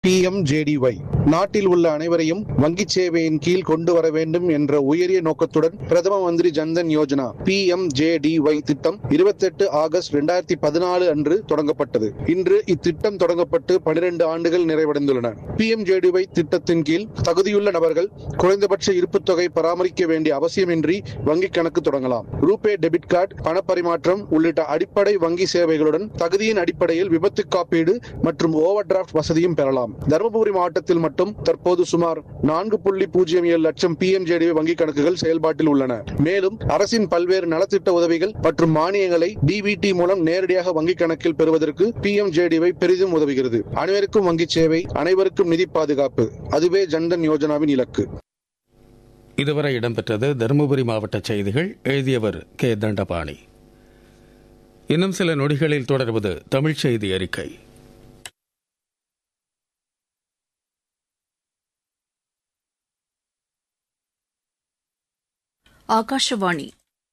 PMJDY நாட்டில் உள்ள அனைவரையும் வங்கிச் சேவையின் கீழ் கொண்டு வர வேண்டும் என்ற உயரிய நோக்கத்துடன் பிரதம மந்திரி ஜன்தன் யோஜனா பிஎம்ஜேடிஒய் திட்டம் இருபத்தெட்டு ஆகஸ்ட் இரண்டாயிரத்தி பதினாலு அன்று தொடங்கப்பட்டது இன்று இத்திட்டம் தொடங்கப்பட்டு பனிரெண்டு ஆண்டுகள் நிறைவடைந்துள்ளன பிஎம்ஜேடிஒய் திட்டத்தின் கீழ் தகுதியுள்ள நபர்கள் குறைந்தபட்ச இருப்புத் தொகை பராமரிக்க வேண்டிய அவசியமின்றி வங்கிக் கணக்கு தொடங்கலாம் ரூபே டெபிட் கார்டு பணப்பரிமாற்றம் உள்ளிட்ட அடிப்படை வங்கி சேவைகளுடன் தகுதியின் அடிப்படையில் விபத்து காப்பீடு மற்றும் ஓவர் டிராப்ட் வசதியும் பெறலாம் தருமபுரி மாவட்டத்தில் மட்டும் தற்போது சுமார் நான்கு புள்ளி பூஜ்ஜியம் ஏழு லட்சம் பிஎம்ஜேடிஒய் வங்கிக் கணக்குகள் செயல்பாட்டில் உள்ளன மேலும் அரசின் பல்வேறு நலத்திட்ட உதவிகள் மற்றும் மானியங்களை டிபிடி மூலம் நேரடியாக வங்கிக் கணக்கில் பெறுவதற்கு பிஎம்ஜேடிஒய் பெரிதும் உதவுகிறது அனைவருக்கும் வங்கிச் சேவை அனைவருக்கும் நிதி பாதுகாப்பு அதுவே ஜன்தன் யோஜனாவின் இலக்கு இதுவரை இடம்பெற்றது தருமபுரி மாவட்ட செய்திகள் எழுதியவர் கே தண்டபாணி இன்னும் சில நொடிகளில் தொடர்வது தமிழ்ச் செய்தி அறிக்கை ஆகாஷவாணி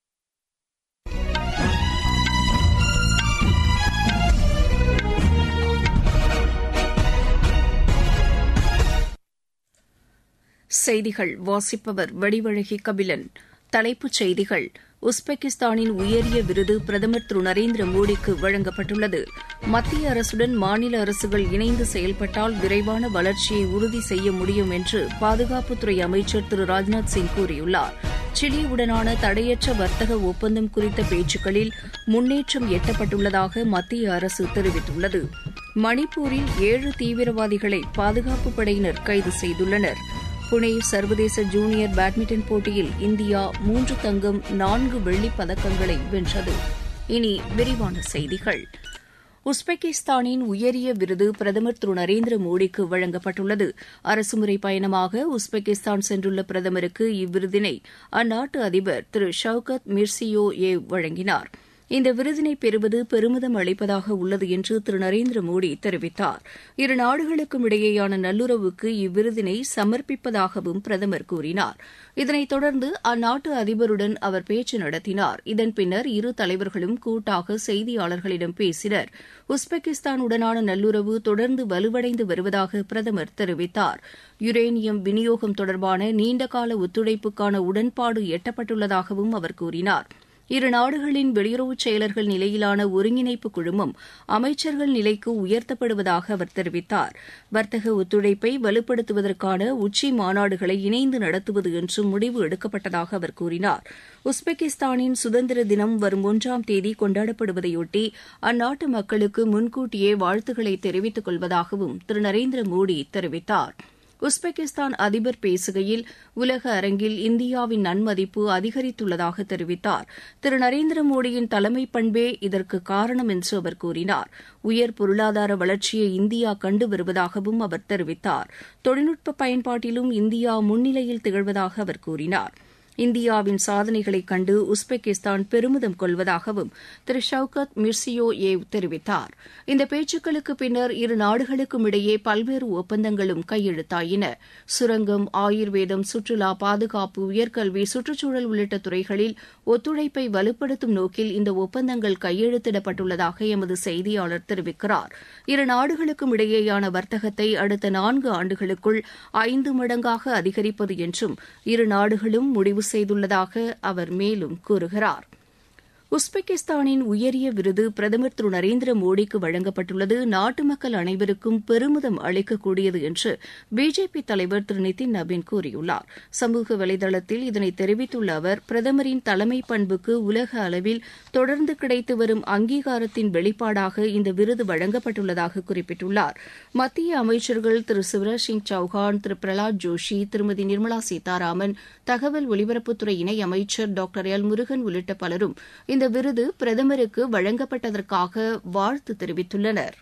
செய்திகள் வாசிப்பவர் வடிவழகி கபிலன் தலைப்புச் செய்திகள் உஸ்பெகிஸ்தானின் உயரிய விருது பிரதமர் திரு நரேந்திர மோடிக்கு வழங்கப்பட்டுள்ளது மத்திய அரசுடன் மாநில அரசுகள் இணைந்து செயல்பட்டால் விரைவான வளர்ச்சியை உறுதி செய்ய முடியும் என்று பாதுகாப்புத்துறை அமைச்சர் திரு ராஜ்நாத் சிங் கூறியுள்ளார் சிலியுடனான தடையற்ற வர்த்தக ஒப்பந்தம் குறித்த பேச்சுக்களில் முன்னேற்றம் எட்டப்பட்டுள்ளதாக மத்திய அரசு தெரிவித்துள்ளது மணிப்பூரில் ஏழு தீவிரவாதிகளை பாதுகாப்பு படையினர் கைது செய்துள்ளனர் புனே சர்வதேச ஜூனியர் பேட்மிண்டன் போட்டியில் இந்தியா மூன்று தங்கம் நான்கு வெள்ளிப் பதக்கங்களை வென்றது இனி விரிவான செய்திகள் உஸ்பெகிஸ்தானின் உயரிய விருது பிரதமர் திரு நரேந்திர மோடிக்கு வழங்கப்பட்டுள்ளது அரசுமுறை பயணமாக உஸ்பெகிஸ்தான் சென்றுள்ள பிரதமருக்கு இவ்விருதினை அந்நாட்டு அதிபர் திரு ஷவுகத் மிர்சியோ ஏவ் வழங்கினார் இந்த விருதினை பெறுவது பெருமிதம் அளிப்பதாக உள்ளது என்று திரு நரேந்திர மோடி தெரிவித்தார் இரு நாடுகளுக்கும் இடையேயான நல்லுறவுக்கு இவ்விருதினை சமர்ப்பிப்பதாகவும் பிரதமர் கூறினார் இதனைத் தொடர்ந்து அந்நாட்டு அதிபருடன் அவர் பேச்சு நடத்தினார் இதன் பின்னர் இரு தலைவர்களும் கூட்டாக செய்தியாளர்களிடம் பேசினர் உஸ்பெகிஸ்தானுடனான நல்லுறவு தொடர்ந்து வலுவடைந்து வருவதாக பிரதமர் தெரிவித்தார் யுரேனியம் விநியோகம் தொடர்பான நீண்டகால ஒத்துழைப்புக்கான உடன்பாடு எட்டப்பட்டுள்ளதாகவும் அவர் கூறினார் இரு நாடுகளின் வெளியுறவுச் செயலர்கள் நிலையிலான ஒருங்கிணைப்பு குழுமம் அமைச்சர்கள் நிலைக்கு உயர்த்தப்படுவதாக அவர் தெரிவித்தார் வர்த்தக ஒத்துழைப்பை வலுப்படுத்துவதற்கான உச்சி மாநாடுகளை இணைந்து நடத்துவது என்றும் முடிவு எடுக்கப்பட்டதாக அவர் கூறினார் உஸ்பெகிஸ்தானின் சுதந்திர தினம் வரும் ஒன்றாம் தேதி கொண்டாடப்படுவதையொட்டி அந்நாட்டு மக்களுக்கு முன்கூட்டியே வாழ்த்துக்களை தெரிவித்துக் கொள்வதாகவும் திரு நரேந்திர மோடி தெரிவித்தாா் உஸ்பெகிஸ்தான் அதிபர் பேசுகையில் உலக அரங்கில் இந்தியாவின் நன்மதிப்பு அதிகரித்துள்ளதாக தெரிவித்தார் திரு நரேந்திர மோடியின் தலைமை பண்பே இதற்கு காரணம் என்று அவர் கூறினார் உயர் பொருளாதார வளர்ச்சியை இந்தியா கண்டு வருவதாகவும் அவர் தெரிவித்தார் தொழில்நுட்ப பயன்பாட்டிலும் இந்தியா முன்னிலையில் திகழ்வதாக அவர் கூறினார் இந்தியாவின் சாதனைகளைக் கண்டு உஸ்பெகிஸ்தான் பெருமிதம் கொள்வதாகவும் திரு ஷவுகத் மிர்சியோ ஏவ் தெரிவித்தார் இந்த பேச்சுக்களுக்கு பின்னர் இரு நாடுகளுக்கும் இடையே பல்வேறு ஒப்பந்தங்களும் கையெழுத்தாயின சுரங்கம் ஆயுர்வேதம் சுற்றுலா பாதுகாப்பு உயர்கல்வி சுற்றுச்சூழல் உள்ளிட்ட துறைகளில் ஒத்துழைப்பை வலுப்படுத்தும் நோக்கில் இந்த ஒப்பந்தங்கள் கையெழுத்திடப்பட்டுள்ளதாக எமது செய்தியாளர் தெரிவிக்கிறார் இரு நாடுகளுக்கும் இடையேயான வர்த்தகத்தை அடுத்த நான்கு ஆண்டுகளுக்குள் ஐந்து மடங்காக அதிகரிப்பது என்றும் இரு நாடுகளும் முடிவு செய்துள்ளதாக அவர் மேலும் கூறுகிறார் உஸ்பெகிஸ்தானின் உயரிய விருது பிரதமர் திரு நரேந்திர மோடிக்கு வழங்கப்பட்டுள்ளது நாட்டு மக்கள் அனைவருக்கும் பெருமிதம் அளிக்கக்கூடியது என்று பிஜேபி தலைவர் திரு நிதின் நபீன் கூறியுள்ளார் சமூக வலைதளத்தில் இதனை தெரிவித்துள்ள அவர் பிரதமரின் தலைமை பண்புக்கு உலக அளவில் தொடர்ந்து கிடைத்து வரும் அங்கீகாரத்தின் வெளிப்பாடாக இந்த விருது வழங்கப்பட்டுள்ளதாக குறிப்பிட்டுள்ளார் மத்திய அமைச்சர்கள் திரு சிவராஜ் சிங் சௌஹான் திரு பிரலாத் ஜோஷி திருமதி நிர்மலா சீதாராமன் தகவல் ஒலிபரப்புத்துறை இணை அமைச்சர் டாக்டர் எல் முருகன் உள்ளிட்ட பலரும் இந்த விருது பிரதமருக்கு வழங்கப்பட்டதற்காக வாழ்த்து தெரிவித்துள்ளனர்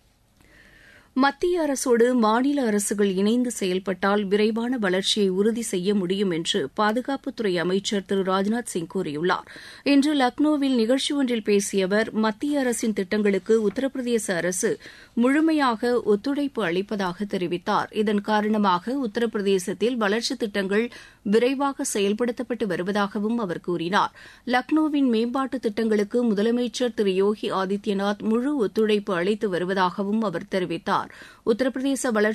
மத்திய அரசோடு மாநில அரசுகள் இணைந்து செயல்பட்டால் விரைவான வளர்ச்சியை உறுதி செய்ய முடியும் என்று பாதுகாப்புத்துறை அமைச்சர் திரு ராஜ்நாத் சிங் கூறியுள்ளார் இன்று லக்னோவில் நிகழ்ச்சி ஒன்றில் பேசிய அவர் மத்திய அரசின் திட்டங்களுக்கு உத்தரப்பிரதேச அரசு முழுமையாக ஒத்துழைப்பு அளிப்பதாக தெரிவித்தார் இதன் காரணமாக உத்தரப்பிரதேசத்தில் வளர்ச்சித் திட்டங்கள் விரைவாக செயல்படுத்தப்பட்டு வருவதாகவும் அவர் கூறினார் லக்னோவின் மேம்பாட்டு திட்டங்களுக்கு முதலமைச்சர் திரு யோகி ஆதித்யநாத் முழு ஒத்துழைப்பு அளித்து வருவதாகவும் அவர் தெரிவித்தார் உத்தரப்பிரதேச வளர்ச்சி